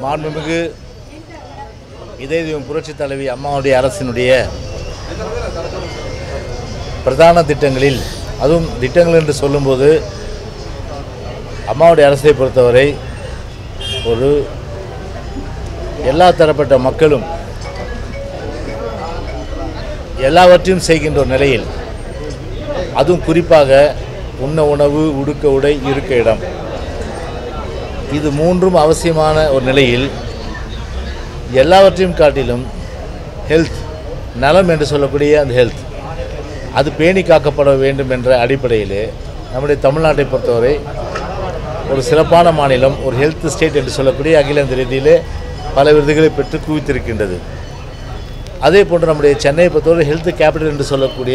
மாண்புமிகு இதய தெய்வம் புரட்சி தலைவி அம்மாவுடைய அரசினுடைய பிரதான திட்டங்களில் அதுவும் திட்டங்கள் என்று சொல்லும்போது அம்மாவுடைய அரசை பொறுத்தவரை ஒரு எல்லா தரப்பட்ட மக்களும் எல்லாவற்றையும் செய்கின்ற ஒரு நிலையில் அதுவும் குறிப்பாக உண்ண உணவு உடுக்க உடை இருக்க இடம் இது மூன்றும் அவசியமான ஒரு நிலையில் எல்லாவற்றையும் காட்டிலும் ஹெல்த் நலம் என்று சொல்லக்கூடிய அந்த ஹெல்த் அது பேணி காக்கப்பட வேண்டும் என்ற அடிப்படையிலே நம்முடைய தமிழ்நாட்டை பொறுத்தவரை ஒரு சிறப்பான மாநிலம் ஒரு ஹெல்த் ஸ்டேட் என்று சொல்லக்கூடிய அகில இந்திய ரீதியிலே பல விருதுகளை பெற்று குவித்திருக்கின்றது அதே போன்று நம்முடைய சென்னையை பொறுத்தவரை ஹெல்த் கேபிட்டல் என்று சொல்லக்கூடிய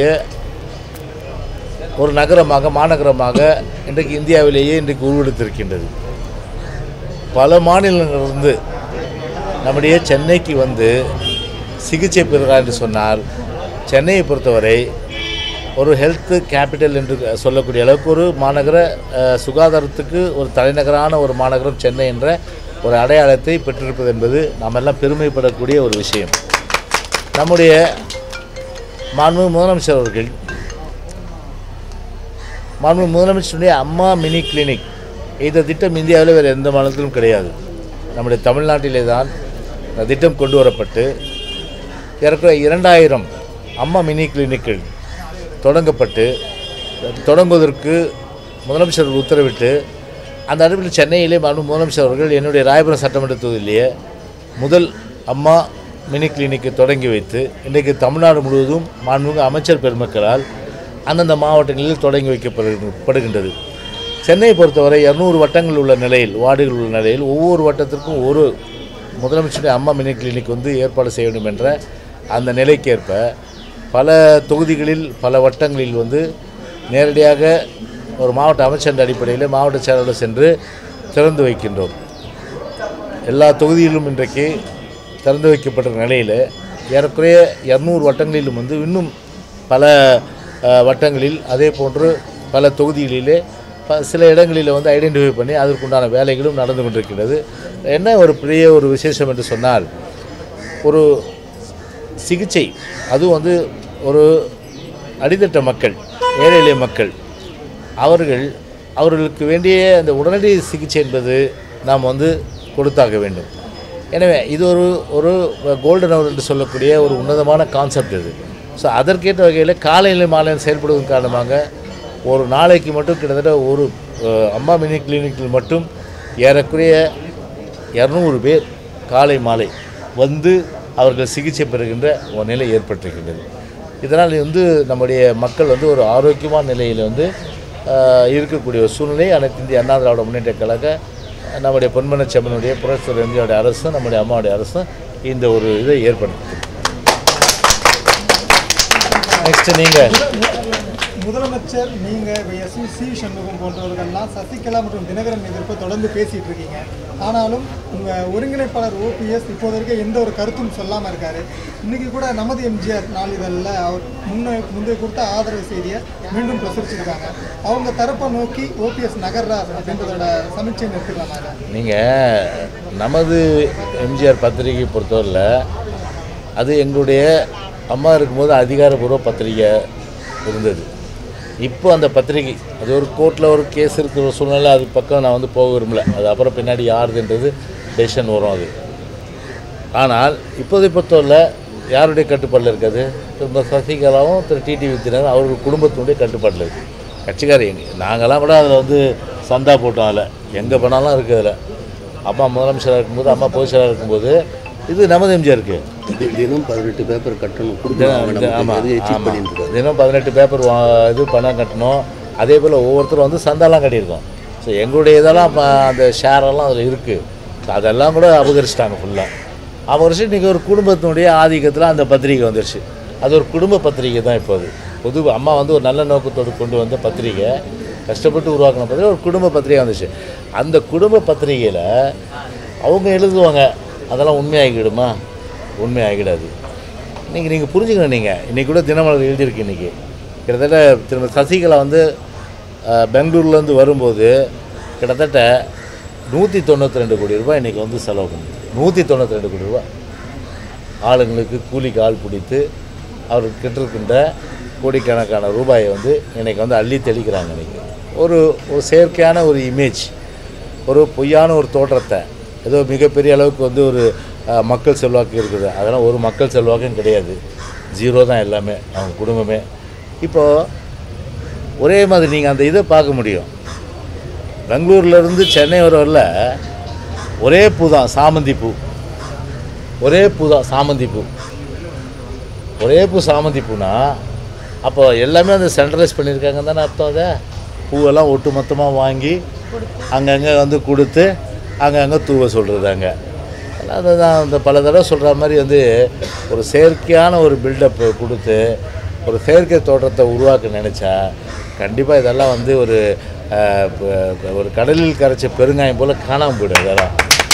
ஒரு நகரமாக மாநகரமாக இன்றைக்கு இந்தியாவிலேயே இன்றைக்கு உருவெடுத்திருக்கின்றது பல மாநிலங்களிலிருந்து நம்முடைய சென்னைக்கு வந்து சிகிச்சை பெறுகிறார் என்று சொன்னால் சென்னையை பொறுத்தவரை ஒரு ஹெல்த் கேபிட்டல் என்று சொல்லக்கூடிய அளவுக்கு ஒரு மாநகர அஹ், சுகாதாரத்துக்கு ஒரு தலைநகரான ஒரு மாநகரம் சென்னை என்ற ஒரு அடையாளத்தை பெற்றிருப்பது என்பது நாம் எல்லாம் பெருமைப்படக்கூடிய ஒரு விஷயம் நம்முடைய மாண்பு முதலமைச்சர் அவர்கள் மாண்பு முதலமைச்சருடைய அம்மா மினி கிளினிக் இந்த திட்டம் இந்தியாவில் வேறு எந்த மாநிலத்திலும் கிடையாது நம்முடைய தமிழ்நாட்டிலே தான் இந்த திட்டம் கொண்டு வரப்பட்டு ஏறக்குறைய இரண்டாயிரம் அம்மா மினி கிளினிக்கள் தொடங்கப்பட்டு தொடங்குவதற்கு முதலமைச்சர் உத்தரவிட்டு அந்த அடிப்படையில் சென்னையிலே மாண்பு முதலமைச்சர் அவர்கள் என்னுடைய ராயபுரம் சட்டமன்ற தொகுதியிலேயே முதல் அம்மா மினி கிளினிக்கை தொடங்கி வைத்து இன்றைக்கு தமிழ்நாடு முழுவதும் மாண்புமிகு அமைச்சர் பெருமக்களால் அந்தந்த மாவட்டங்களில் தொடங்கி வைக்கப்படுகின்றது சென்னையை பொறுத்தவரை இரநூறு வட்டங்கள் உள்ள நிலையில் வார்டுகள் உள்ள நிலையில் ஒவ்வொரு வட்டத்திற்கும் ஒரு முதலமைச்சருடைய அம்மா மினி கிளினிக் வந்து ஏற்பாடு செய்ய வேண்டும் என்ற அந்த நிலைக்கேற்ப பல தொகுதிகளில் பல வட்டங்களில் வந்து நேரடியாக ஒரு மாவட்ட அமைச்சர் அடிப்படையில் மாவட்ட செயலாளர் சென்று திறந்து வைக்கின்றோம் எல்லா தொகுதியிலும் இன்றைக்கு திறந்து வைக்கப்பட்ட நிலையில் ஏறக்குறைய இரநூறு வட்டங்களிலும் வந்து இன்னும் பல அஹ், வட்டங்களில் அதே போன்று பல தொகுதிகளிலே ப சில இடங்களில் வந்து ஐடென்டிஃபை பண்ணி அதற்குண்டான வேலைகளும் நடந்து கொண்டிருக்கின்றது என்ன ஒரு பெரிய ஒரு விசேஷம் என்று சொன்னால் ஒரு சிகிச்சை அதுவும் வந்து ஒரு அடித்தட்ட மக்கள் ஏழை எளிய மக்கள் அவர்கள் அவர்களுக்கு வேண்டிய அந்த உடனடி சிகிச்சை என்பது நாம் வந்து கொடுத்தாக வேண்டும் எனவே இது ஒரு ஒரு கோல்டன் அவர் என்று சொல்லக்கூடிய ஒரு உன்னதமான கான்செப்ட் இது ஸோ அதற்கேற்ற வகையில் காலையில் மாலையில் செயல்படுவதன் காரணமாக ஒரு நாளைக்கு மட்டும் கிட்டத்தட்ட ஒரு அஹ், அம்மா மினி கிளினிக்கில் மட்டும் ஏறக்குறைய இரநூறு பேர் காலை மாலை வந்து அவர்கள் சிகிச்சை பெறுகின்ற ஒரு நிலை ஏற்பட்டிருக்கின்றது இதனால் வந்து நம்முடைய மக்கள் வந்து ஒரு ஆரோக்கியமான நிலையில் வந்து ஆஹ், இருக்கக்கூடிய ஒரு சூழ்நிலை அனைத்து இந்திய அண்ணா திராவிட முன்னேற்ற கழக நம்முடைய பொன்மன செம்மனுடைய புரட்சித்தலைவர் எம்ஜிஆருடைய அரசும் நம்முடைய அம்மாவுடைய அரசும் இந்த ஒரு இதை ஏற்படுத்தி நெக்ஸ்ட் நீங்கள் முதலமைச்சர் நீங்க எஸ் சி சண்முகம் போன்றவர்கள்லாம் சசிகலா மற்றும் தினகரன் எதிர்ப்பு தொடர்ந்து பேசிட்டு இருக்கீங்க ஆனாலும் உங்க ஒருங்கிணைப்பாளர் ஓபிஎஸ் இப்போதைக்கு எந்த ஒரு கருத்தும் சொல்லாம இருக்காரு இன்னைக்கு கூட நமது எம்ஜிஆர் நாளிதழில் அவர் முன்ன முந்தைய கொடுத்த ஆதரவு செய்தியை மீண்டும் பிரசுரிச்சிருக்காங்க அவங்க தரப்பை நோக்கி ஓபிஎஸ் நகர்றார் அப்படின்றதோட சமீட்சை எடுத்துக்கலாமா அதை? நீங்கள் நமது எம்ஜிஆர் பத்திரிகை பொறுத்தவரையில் அது எங்களுடைய அம்மா இருக்கும்போது அதிகாரப்பூர்வ பத்திரிகை இருந்தது இப்போ அந்த பத்திரிகை அது ஒரு கோர்ட்டில் ஒரு கேஸ் இருக்கிற ஒரு சூழ்நிலை அது பக்கம் நான் வந்து போக விரும்பல அது அப்புறம் பின்னாடி யாருதுன்றது டெசிஷன் வரும் அது ஆனால் இப்போதை பொறுத்தவரையில் யாருடைய கட்டுப்பாட்டில் இருக்காது திரு சசிகலாவும் திரு டிடிவி தினகரன் அவர்கள் குடும்பத்தினுடைய கட்டுப்பாட்டில் இருக்குது கட்சிக்காரர் எங்க நாங்களாம் கூட அதில் வந்து சந்தா போட்டோம் அதில் எங்கே போனாலும் இருக்குது அதில் அம்மா முதலமைச்சராக இருக்கும்போது அம்மா பொதுச்செயலாளர் இருக்கும்போது இது நமது எம்ஜிஆர் இருக்குது தி- தினம் பதினெட்டு பேப்பர் கட்டணும் கொடுக்கணும் அவங்க நமக்கு ஆமாம் எதுக்கு cheat ஆமாம் பண்ணிட்டு இருக்காரு. தினம் பதினெட்டு பேப்பர் வா இது பணம் கட்டணும் அதே போல் ஒவ்வொருத்தரும் வந்து சந்தாலாம் கட்டியிருக்கோம் ஸோ எங்களுடைய இதெல்லாம் இப்போ அந்த ஷேரெல்லாம் அதில் இருக்குது ஸோ அதெல்லாம் கூட அபகரிச்சிட்டாங்க ஃபுல்லாக அபகரிச்சு இன்றைக்கி ஒரு குடும்பத்தினுடைய ஆதிக்கத்தில் அந்த பத்திரிகை வந்துருச்சு அது ஒரு குடும்ப பத்திரிகை தான் இப்போ அது பொது அம்மா வந்து ஒரு நல்ல நோக்கத்தோடு கொண்டு வந்த பத்திரிகை கஷ்டப்பட்டு உருவாக்கின பத்திரிகை ஒரு குடும்ப பத்திரிகை வந்துச்சு அந்த குடும்ப பத்திரிகையில் அவங்க எழுதுவாங்க அதெல்லாம் உண்மையாகிடுமா உண்மையாகிடாது இன்றைக்கி நீங்கள் புரிஞ்சுக்கணும் நீங்கள் இன்றைக்கி கூட தினமலர் எழுதியிருக்கு இன்றைக்கி கிட்டத்தட்ட திரும்ப சசிகலா வந்து அஹ், பெங்களூர்லேருந்து வரும்போது கிட்டத்தட்ட நூற்றி தொண்ணூற்றி ரெண்டு கோடி ரூபாய் இன்றைக்கி வந்து செலவு பண்ணி நூற்றி தொண்ணூற்றி ரெண்டு கோடி ரூபா ஆளுங்களுக்கு கூலிக்கு ஆள் பிடித்து அவர் கிட்டிருக்கின்ற கோடிக்கணக்கான ரூபாயை வந்து இன்னைக்கு வந்து அள்ளி தெளிக்கிறாங்க இன்னைக்கு ஒரு ஒரு செயற்கையான ஒரு இமேஜ் ஒரு பொய்யான ஒரு தோற்றத்தை ஏதோ மிகப்பெரிய அளவுக்கு வந்து ஒரு அஹ், மக்கள் செல்வாக்கு இருக்குது அதெல்லாம் ஒரு மக்கள் செல்வாக்கும் கிடையாது ஜீரோ தான் எல்லாமே அவங்க குடும்பமே இப்போது ஒரே மாதிரி நீங்கள் அந்த இதை பார்க்க முடியும் பெங்களூர்லேருந்து சென்னை வரல ஒரே பூ தான் சாமந்தி பூ ஒரே பூ தான் சாமந்தி பூ ஒரே பூ சாமந்தி பூனா அப்போ எல்லாமே அந்த சென்ட்ரலைஸ் பண்ணியிருக்காங்க தானே அர்த்தம் அதை பூவெல்லாம் ஒட்டு மொத்தமாக வாங்கி அங்கங்கே வந்து கொடுத்து அங்கங்கே தூவ சொல்கிறது அங்கே அதுதான் இந்த பல தடவை சொல்கிற மாதிரி வந்து ஒரு செயற்கையான ஒரு பில்டப் கொடுத்து ஒரு செயற்கை தோற்றத்தை உருவாக்க நினச்சா கண்டிப்பாக இதெல்லாம் வந்து ஒரு அஹ், ப- ஒரு கடலில் கரைச்ச பெருங்காயம் போல் காணாமல் போயிடும் இதெல்லாம்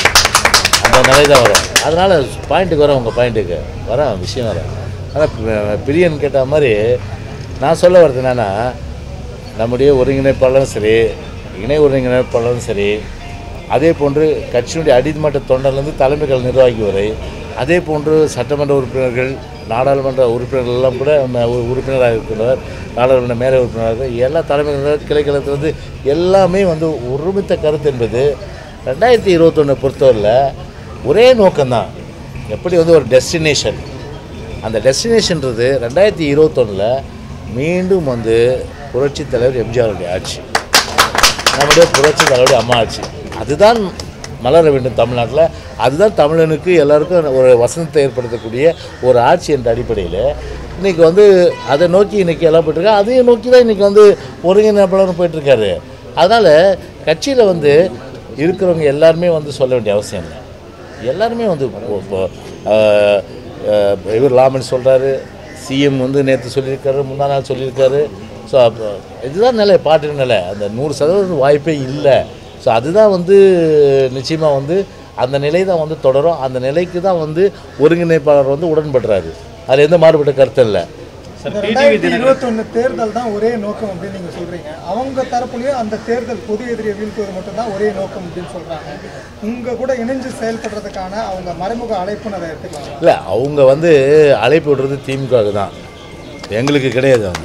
அந்த நிலை தான் வரும் அதனால் பாயிண்ட்டுக்கு வரேன் உங்கள் பாயிண்ட்டுக்கு வரேன் விஷயம் வரேன் ஆனால் பிரியன் கேட்ட மாதிரி நான் சொல்ல வர்றது என்னென்னா நம்முடைய ஒருங்கிணைப்பாளரும் சரி இணை ஒருங்கிணைப்பாளரும் சரி அதே போன்று கட்சியினுடைய அடிமட்ட தொண்டர்லேருந்து தலைமைகள் நிர்வாகி வரை அதே போன்று சட்டமன்ற உறுப்பினர்கள் நாடாளுமன்ற உறுப்பினர்கள் எல்லாம் கூட ம- உ- உறுப்பினராக இருக்கிறவர் நாடாளுமன்ற மேலே உறுப்பினராக எல்லா தலைமைகள் கிளைக்கழகத்திலிருந்து எல்லாமே வந்து ஒருமித்த கருத்து என்பது ரெண்டாயிரத்தி இருபத்தொன்னை பொறுத்தவரையில் ஒரே நோக்கம்தான் எப்படி வந்து ஒரு டெஸ்டினேஷன் அந்த டெஸ்டினேஷன்றது ரெண்டாயிரத்தி இருபத்தொன்னில் மீண்டும் வந்து புரட்சி தலைவர் எம்ஜிஆருடைய ஆட்சி நம்முடைய புரட்சி தலைவருடைய அம்மா ஆட்சி அதுதான் மலர வேண்டும் தமிழ்நாட்டில் அதுதான் தமிழனுக்கு எல்லாருக்கும் ஒரு வசனத்தை ஏற்படுத்தக்கூடிய ஒரு ஆட்சி என்ற அடிப்படையில் இன்றைக்கி வந்து அதை நோக்கி இன்றைக்கி எல்லாம் போயிட்டுருக்கா அதையும் நோக்கி தான் இன்றைக்கி வந்து ஒருங்கிணைப்பாளரும் போயிட்டுருக்காரு அதனால் கட்சியில் வந்து இருக்கிறவங்க எல்லாருமே வந்து சொல்ல வேண்டிய அவசியம் இல்லை எல்லாருமே வந்து இப்போ- இப்போ, ஆஹ், ஆஹ், இவர் லாமன் சொல்கிறாரு சிஎம் வந்து நேற்று சொல்லியிருக்காரு முந்தா நாள் சொல்லியிருக்காரு ஸோ அப்போ இதுதான் நிலை பாட்டு நிலை அந்த நூறு சதவீதம் வாய்ப்பே இல்லை ஸோ அதுதான் வந்து நிச்சயமாக வந்து அந்த நிலை தான் வந்து தொடரும் அந்த நிலைக்கு தான் வந்து ஒருங்கிணைப்பாளர் வந்து உடன்படுறாரு அதில் எந்த மாறுபட்ட கருத்து இல்லை இந்த ரெண்டாயிரத்தி இருபத்தொன்னு தேர்தல் தான் ஒரே நோக்கம் அப்படின்னு நீங்க சொல்றீங்க அவங்க தரப்புலயும் அந்த தேர்தல் பொது எதிரியை வீழ்த்துவது மட்டும்தான் ஒரே நோக்கம் அப்படின்னு சொல்றாங்க உங்க கூட இணைஞ்சு செயல்படுறதுக்கான அவங்க மறைமுக அழைப்புன்னு அதை எடுத்துக்கலாம் இல்லை அவங்க வந்து அழைப்பு விடுறது திமுகவுக்கு தான் எங்களுக்கு கிடையாது அவங்க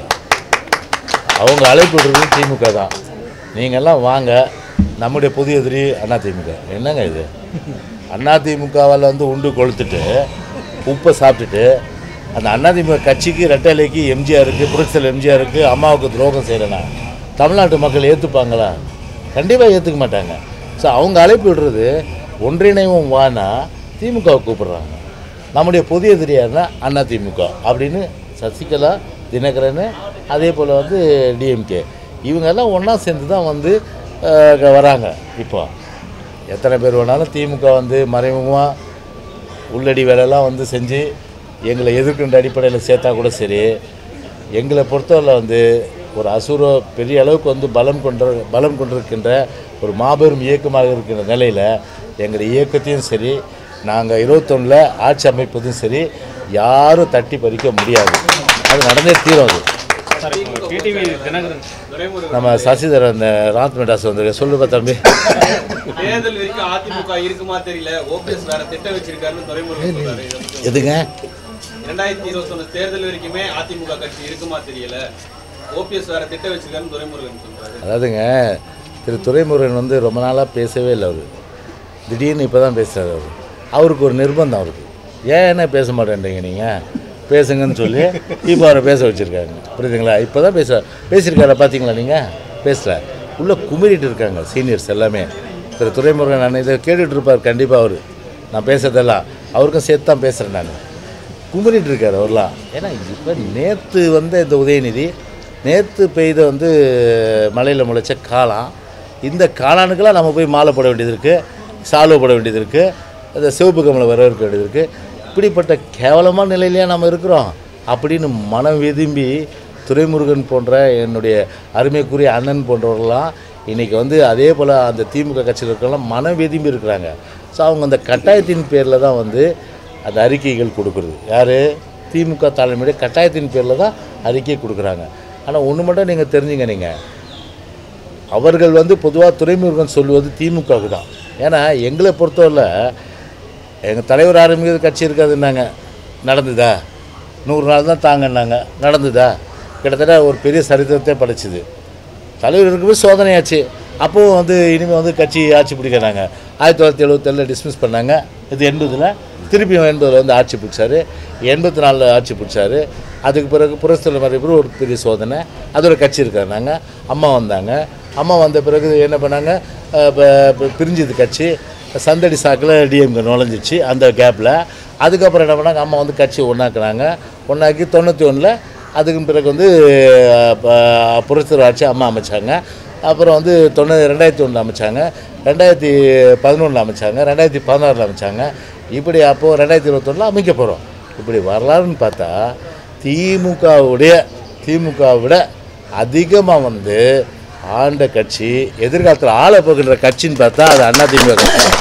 அவங்க அழைப்பு விடுறது திமுக தான் நீங்கள்லாம் வாங்க நம்முடைய புதிய எதிரி அதிமுக என்னங்க இது அதிமுகவால் வந்து உண்டு கொளுத்துட்டு உப்பை சாப்பிட்டுட்டு அந்த அதிமுக கட்சிக்கு ரெட்டலைக்கு எம்ஜிஆருக்கு புரட்சித்தலைவர் எம்ஜிஆருக்கு அம்மாவுக்கு துரோகம் செய்கிறேன்னா தமிழ்நாட்டு மக்கள் ஏற்றுப்பாங்களா கண்டிப்பாக ஏற்றுக்க மாட்டாங்க ஸோ அவங்க அழைப்பு விடுறது ஒன்றிணைவும் வானா திமுகவை கூப்பிடுறாங்க நம்முடைய புதிய எதிரியார்னா அண்ணா திமுக அப்படின்னு சசிகலா தினகரன் அதே போல் வந்து டிஎம்கே இவங்கெல்லாம் ஒன்றா சேர்ந்து தான் வந்து அஹ், வராங்க இப்போ எத்தனை பேர் வேணாலும் திமுக வந்து மறைமுகமாக உள்ளடி வேலையெல்லாம் வந்து செஞ்சு எங்களை எதிர்க்கின்ற அடிப்படையில் சேர்த்தா கூட சரி எங்களை பொறுத்தவரை வந்து ஒரு அசுர பெரிய அளவுக்கு வந்து பலம் கொண்ட பலம் கொண்டிருக்கின்ற ஒரு மாபெரும் இயக்கமாக இருக்கின்ற நிலையில் எங்கள் இயக்கத்தையும் சரி நாங்கள் இருபத்தொன்னில் ஆட்சி அமைப்பதும் சரி யாரும் தட்டி பறிக்க முடியாது அது நடந்தே தீரும் அது டிடிவி தினகரன் நம்ம சசிதரன் அந்த ராத் மெடாஸ் வந்திருக்க சொல்லுப்பா தம்பி தேர்தல் வரைக்கும் அதிமுக இருக்குமா தெரியல ஓபிஎஸ் வேற திட்டம் வச்சிருக்காருன்னு துரைமுருகன் சொல்றாரு இதை பத்தி எதுங்க ரெண்டாயிரத்தி இருபத்தொன்னு தேர்தல் வரைக்குமே அதிமுக கட்சி இருக்குமா தெரியல ஓபிஎஸ் வேற திட்டம் வச்சிருக்காருன்னு துரைமுருகன் சொல்றாரு அதாவதுங்க திரு துரைமுருகன் வந்து ரொம்ப நாளாக பேசவே இல்லை அவர் திடீர்னு இப்போ தான் பேசுகிறார் அவர் அவருக்கு ஒரு நிர்பந்தம் அவருக்கு ஏன் என்ன பேச மாட்டேன்றீங்க நீங்கள் பேசுங்கன்னு சொல்லி இப்போ அவரை பேச வச்சுருக்காங்க புரியுதுங்களா இப்போ தான் பேச பேசியிருக்காரா பார்த்தீங்களா நீங்கள் பேசல உள்ளே குமிரிட்டு இருக்காங்க சீனியர்ஸ் எல்லாமே திரு துரைமுருகன் நான் இதை கேட்டுட்டு இருப்பார் கண்டிப்பாக அவர் நான் பேசுறதெல்லாம் அவருக்கும் சேர்த்து தான் பேசுகிறேன் நான் குமரிட்டு இருக்காரு அவர்லாம் ஏன்னா இப்போ நேற்று வந்த இந்த உதயநிதி நேற்று பெய்த வந்து மலையில் முளைச்ச காளான் இந்த காளானுக்கெல்லாம் நம்ம போய் மாலை போட வேண்டியது இருக்குது சால்வை போட வேண்டியது இருக்குது அந்த சிவப்பு கமலை வரவேற்க வேண்டியது இருக்குது இப்படிப்பட்ட கேவலமான நிலையிலேயே நம்ம இருக்கிறோம் அப்படின்னு மனம் விரும்பி துரைமுருகன் போன்ற என்னுடைய அருமைக்குரிய அண்ணன் போன்றவர்கள்லாம் இன்றைக்கி வந்து அதே போல் அந்த திமுக கட்சியில் இருக்கலாம் மனம் விரும்பி இருக்கிறாங்க ஸோ அவங்க அந்த கட்டாயத்தின் பேரில் தான் வந்து அந்த அறிக்கைகள் கொடுக்குறது யார் திமுக தலைமையுடைய கட்டாயத்தின் பேரில் தான் அறிக்கை கொடுக்குறாங்க ஆனால் ஒன்று மட்டும் நீங்கள் தெரிஞ்சுங்க நீங்கள் அவர்கள் வந்து பொதுவாக துறைமுருகன் சொல்லுவது திமுகவுக்கு தான் ஏன்னா எங்களை பொறுத்தவரை எங்கள் தலைவர் ஆரம்பிக்கிறது கட்சி இருக்காதுன்னாங்க நடந்துதா நூறு நாள் தான் தாங்கன்னாங்க நடந்துதா கிட்டத்தட்ட ஒரு பெரிய சரித்திரத்தை படைச்சிது தலைவர் இருக்கும்போது சோதனையாச்சு அப்போவும் வந்து இனிமேல் வந்து கட்சி ஆட்சி பிடிக்கிறாங்க ஆயிரத்தி தொள்ளாயிரத்தி எழுபத்தேழில் டிஸ்மிஸ் பண்ணாங்க இது எண்பதில் திருப்பியும் எண்பதில் வந்து ஆட்சி பிடிச்சாரு எண்பத்தி நாலில் ஆட்சி பிடிச்சாரு அதுக்கு பிறகு புரட்சித்தலைவர் மறைவு பிறகு ஒரு பெரிய சோதனை அதோட கட்சி இருக்காங்க அம்மா வந்தாங்க அம்மா வந்த பிறகு என்ன பண்ணாங்க அஹ் ப- ப- பிரிஞ்சுது கட்சி சந்தடி சாக்கில் டிஎம்கே நுழைஞ்சிச்சு அந்த கேப்பில் அதுக்கப்புறம் என்ன பண்ணாங்க அம்மா வந்து கட்சி ஒன்றாக்குனாங்க ஒன்றாக்கி தொண்ணூற்றி ஒன்றில் அதுக்கும் பிறகு வந்து புரட்சித்தலைவர் ஆட்சி அம்மா அமைச்சாங்க அப்புறம் வந்து தொண்ணூ ரெண்டாயிரத்தி ஒன்றில் அமைச்சாங்க ரெண்டாயிரத்தி பதினொன்றில் அமைச்சாங்க ரெண்டாயிரத்தி பதினாறில் அமைச்சாங்க இப்படி அப்போது ரெண்டாயிரத்தி இருபத்தொன்னில் அமைக்க போகிறோம் இப்படி வரலாறுன்னு பார்த்தா திமுகவுடைய திமுக விட அதிகமாக வந்து ஆண்ட கட்சி எதிர்காலத்தில் ஆள போகின்ற கட்சின்னு பார்த்தா அது அண்ணா திமுக கட்சி தான்.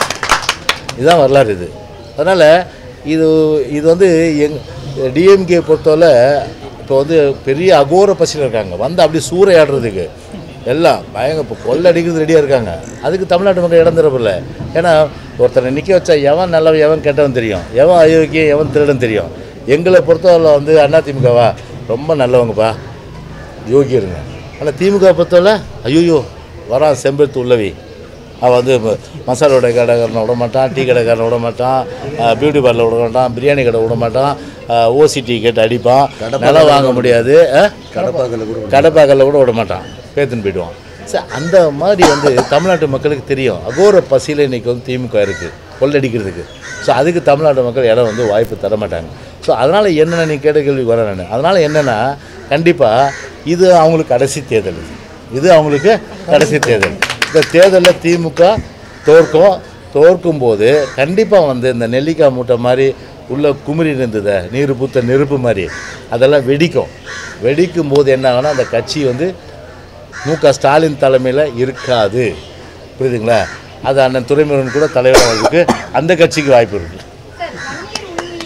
இதுதான் வரலாறு இது அதனால் இது இது வந்து எங் டிஎம்கே பொறுத்தவரை இப்போ வந்து பெரிய அகோர பசியில் இருக்காங்க வந்து அப்படியே சூறையாடுறதுக்கு எல்லாம் பயங்க இப்போ கொள்ளை அடிக்கிறது ரெடியாக இருக்காங்க அதுக்கு தமிழ்நாட்டு மக்கள் இடம் தரப்பில்ல ஏன்னா ஒருத்தனை நிற்க வச்சா எவன் நல்லவன் எவன் கெட்டவன் தெரியும் எவன் அயோக்கியம் எவன் திருடன் தெரியும் எங்களை பொறுத்தவரை வந்து அதிமுகவா ரொம்ப நல்லவங்கப்பா யோகியருங்க ஆனால் திமுக பொறுத்தவரை ஐயோ வரான் செம்பருத்து உள்ளவி அவன் வந்து ம- மசாலா கடை கடைக்காரனை விட மாட்டான் டீ கடைக்காரனை விட மாட்டான் அஹ், பியூட்டி பார்லர் விட மாட்டான் பிரியாணி கடை விட மாட்டான் ஓசி டீ கேட்டு அடிப்பான் நிலம் வாங்க முடியாது அஹ்? கடப்பாக்கல்ல கூட கடைப்பாக்கல்ல கூட விட மாட்டான் பேத்துன்னு போயிடுவான் சரி அந்த மாதிரி வந்து தமிழ்நாட்டு மக்களுக்கு தெரியும் அகோர பசியில் இன்றைக்கி வந்து திமுக இருக்குது கொள்ளடிக்கிறதுக்கு ஸோ அதுக்கு தமிழ்நாட்டு மக்கள் இடம் வந்து வாய்ப்பு தர மாட்டாங்க ஸோ அதனால் என்னென்ன நீ கேட்ட கேள்வி வர நான் அதனால் என்னென்னா கண்டிப்பாக இது அவங்களுக்கு கடைசி தேர்தல் இது இது அவங்களுக்கு கடைசி தேர்தல் இந்த தேர்தலில் திமுக தோற்கும் தோற்கும் போது கண்டிப்பாக வந்து இந்த நெல்லிக்காய் மூட்டை மாதிரி உள்ள குமிரி இருந்ததை நீர் பூத்த நெருப்பு மாதிரி அதெல்லாம் வெடிக்கும் வெடிக்கும் போது என்ன ஆகும்னா அந்த கட்சி வந்து மு க ஸ்டாலின் தலைமையில் இருக்காது புரியுதுங்களா அது அண்ணன் துறைமுருகன் கூட தலைவராகிறதுக்கு அந்த கட்சிக்கு வாய்ப்பு இருக்குது சார் பன்னீர்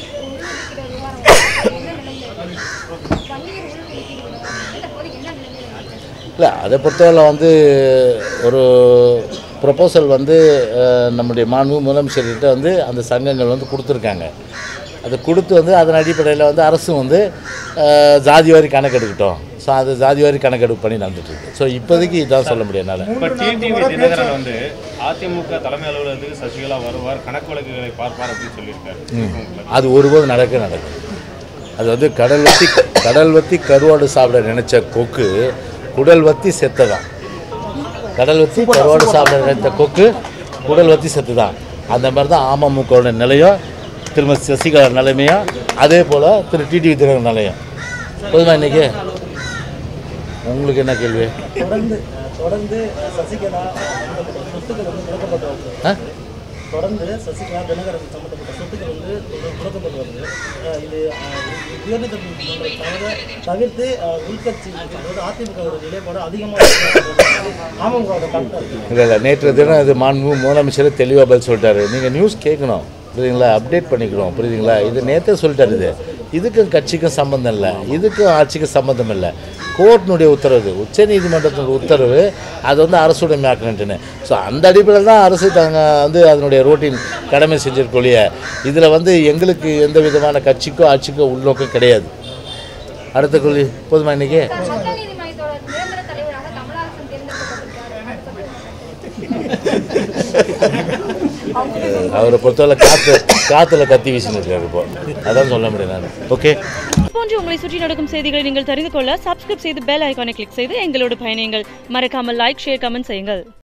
உள் உள்ஒதுக்கீடு விவகாரம் என்ன நிலையில இருக்கு? பன்னீர் உள்ஒதுக்கீடு விவகாரம் தற்போது என்ன நிலையில இருக்கு? இல்லை அதை பொறுத்தவரை வந்து ஒரு ப்ரொபோசல் வந்து அஹ், நம்முடைய மாண்பு முதலமைச்சர்கிட்ட வந்து அந்த சங்கங்கள் வந்து கொடுத்துருக்காங்க அது கொடுத்து வந்து அதன் அடிப்படையில் வந்து அரசும் வந்து அஹ், ஜாதி வாரி கணக்கெடுக்கட்டும் ஸோ அது ஜாதி வாரி கணக்கெடுப்பு பண்ணி நடந்துட்டுருக்கு ஸோ இப்போதைக்கு இதான் சொல்ல முடியும் என்னால் இப்போ டிடிவி தினகரன் வந்து அதிமுக தலைமை அலுவலகத்துக்கு சசிகலா வருவார் கணக்கு வழக்குகளை பார்ப்பார் அப்படின்னு சொல்லியிருக்காரு அது ஒருபோது நடக்க நடக்கும் அது வந்து கடல் வத்தி கடல் வத்தி கருவாடு சாப்பிட நினைச்ச கொக்கு குடல் வத்தி செத்ததான் கடல் வத்தி கருவாடு சாப்பிட நினைத்த கொக்கு குடல் வத்தி செத்துதான் அந்த மாதிரி தான் அமமுகவோட நிலையம் திரும்ப சசிகலா நிலைமையும் அதே போல் திரு டிடிவி தினகரன் நிலையம் போதுமா இன்னைக்கு உங்களுக்கு என்ன கேள்வி தொடர்ந்து தொடர்ந்து சசிகலா சம்பந்தப்பட்ட சொத்துக்கள் வந்து முடக்கப்பட்டு வருது ஆ தொடர்ந்து சசிகலா தினகரன் சம்பந்தப்பட்ட சொத்துக்கள் வந்து தொடர் முடக்கப்பட்டு வருது அஹ் இது அஹ், உயர்நீதிமன்ற தவிர தவிர்த்து அஹ், உள்கட்சி அதாவது அதிமுகவோட நிலைப்பாடு அதிகமாக அமமுகவோட கருத்து இருக்கு. இல்லை இல்லை நேற்று தினம் இது மாண்பு முதலமைச்சர் தெளிவாக பதில் சொல்லிட்டாரு நீங்கள் நியூஸ் கேட்கணும் புரியுதுங்களா அப்டேட் பண்ணிக்கணும் புரியுதுங்களா இது நேற்றே சொல்லிட்டாரு இது இதுக்கும் கட்சிக்கும் சம்மந்தம் இல்லை இதுக்கும் ஆட்சிக்கும் சம்மந்தம் இல்லை கோர்ட்டினுடைய உத்தரவு உச்ச நீதிமன்றத்தினுடைய உத்தரவு அது வந்து அரசுடைமையாக்கணுன்ட்டுன்னு ஸோ அந்த அடிப்படையில் தான் அரசு தாங்க வந்து அதனுடைய ரோட்டின் கடமை செஞ்சிருக்கொழிய இதில் வந்து எங்களுக்கு எந்த விதமான கட்சிக்கோ ஆட்சிக்கோ உள்நோக்கம் கிடையாது அடுத்த கொள்ளி போதுமா இன்னைக்கு சார், மக்கள் நீதி மையத்தோட நிரந்தர தலைவராக கமலஹாசன் தேர்ந்தெடுக்கப்பட்டிருக்காரு அவரை பொறுத்தவரை காற்று காற்றுல கத்தி வீசின்னு இருக்காரு இப்போ அதான் சொல்ல முடியும் நான் ஓகே போன்று உங்களை சுற்றி நடக்கும் செய்திகளை நீங்கள் தெரிந்து கொள்ள சப்ஸ்கிரைப் செய்து பெல் ஐகானை கிளிக் செய்து எங்களோடு பயணியுங்கள் மறக்காமல் லைக் ஷேர் கமெண்ட் செய்யுங்கள்